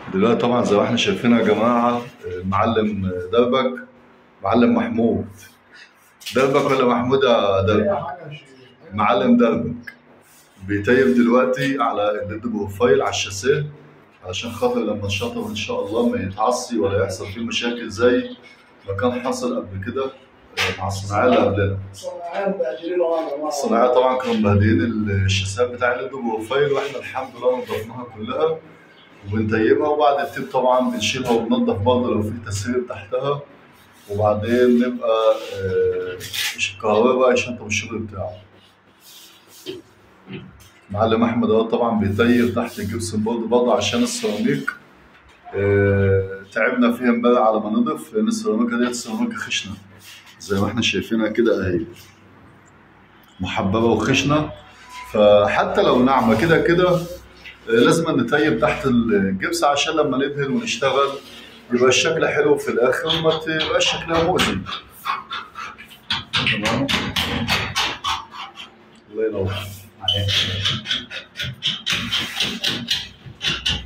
دلوقتي طبعا زي ما احنا شايفين يا جماعة المعلم دربك معلم محمود دربك ولا محمود يا دربك؟ معلم دربك بيتيم دلوقتي على الليد بروفايل على الشاسيه علشان خاطر لما الشطر ان شاء الله ما يتعصي ولا يحصل فيه مشاكل زي ما كان حصل قبل كده مع الصناعية اللي قبلنا صناعية مبهدلين والله الصناعية طبعا كانوا مبهدلين الشاسات بتاع الليد بروفايل واحنا الحمد لله نضفناها كلها وبنتيمها وبعد التيب طبعا بنشيلها وبننضف برضه لو في تسريب تحتها وبعدين نبقى آه، مش الكهرباء بقى يشطب الشغل بتاعه معلم احمد اهو طبعا بيطير تحت الجبسن بورد برضه عشان السيراميك آه، تعبنا فيها امبارح على ما نضف لان السيراميكا ديت سيراميكا خشنه زي ما احنا شايفينها كده اهي محببه وخشنه فحتى لو ناعمه كده كده آه، لازم نطيب تحت الجبس عشان لما ندهن ونشتغل يبقى الشكل حلو في الاخر وما تبقاش شكلها مؤذي تمام الله ينور